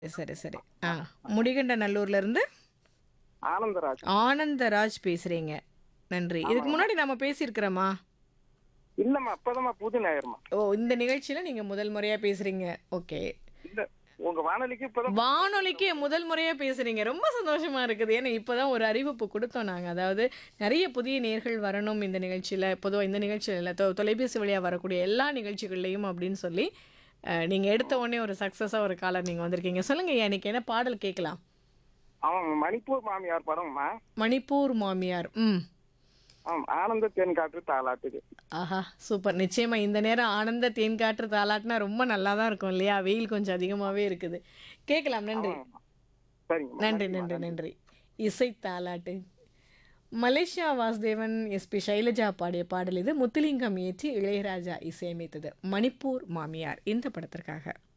சரி சரி ஆ முடிகண்ட நல்லூர்ல இருந்து ஆனந்தராஜ் ஆனந்தராஜ் பேசுறீங்க நன்றி இதுக்கு முன்னாடி நம்ம பேசியிருக்கிறோமா இல்லம்மா இப்பதாம்மா புது நேயர்மா ஓ இந்த நிகழ்ச்சியில நீங்க முதல் முறையா பேசுறீங்க ஓகே இல்ல உங்க வானொலிக்கு இப்பதான் வானொலிக்கு முதல் முறையா பேசுறீங்க ரொம்ப சந்தோஷமா இருக்குது ஏன்னா இப்பதான் ஒரு அறிவிப்பு கொடுத்தோம் நாங்க அதாவது நிறைய புதிய நேர்கள் வரணும் இந்த நிகழ்ச்சியில பொதுவாக இந்த நிகழ்ச்சியில் இல்லை தொ- தொலைபேசி வழியா வரக்கூடிய எல்லா நிகழ்ச்சிகள்லையும் அப்படின்னு சொல்லி அஹ், நீங்க எடுத்த உடனே ஒரு சக்சஸா ஒரு காலர் நீங்க வந்திருக்கீங்க சொல்லுங்க ஐயா, இன்னைக்கு என்ன பாடல் கேட்கலாம் அவன் மணிப்பூர் மாமியார் படம்மா மணிப்பூர் மாமியார் ம் ஆம் ஆனந்த தேன் காற்று தாளாட்டுது ஆஹா சூப்பர் நிச்சயமா இந்த நேரம் ஆனந்த தேன் காற்று தாலாட்டினா ரொம்ப நல்லா தான் இருக்கும் இல்லையா வெயில் கொஞ்சம் அதிகமாகவே இருக்குது கேட்கலாம் நன்றி சரிங்க நன்றி நன்றி நன்றி இசை தாலாட்டு மலேசியா வாசுதேவன் எஸ்பி சைலஜா பாடிய பாடல் இது முத்துலிங்கம் இயற்றி இளையராஜா இசையமைத்தது மணிப்பூர் மாமியார் இந்த படத்திற்காக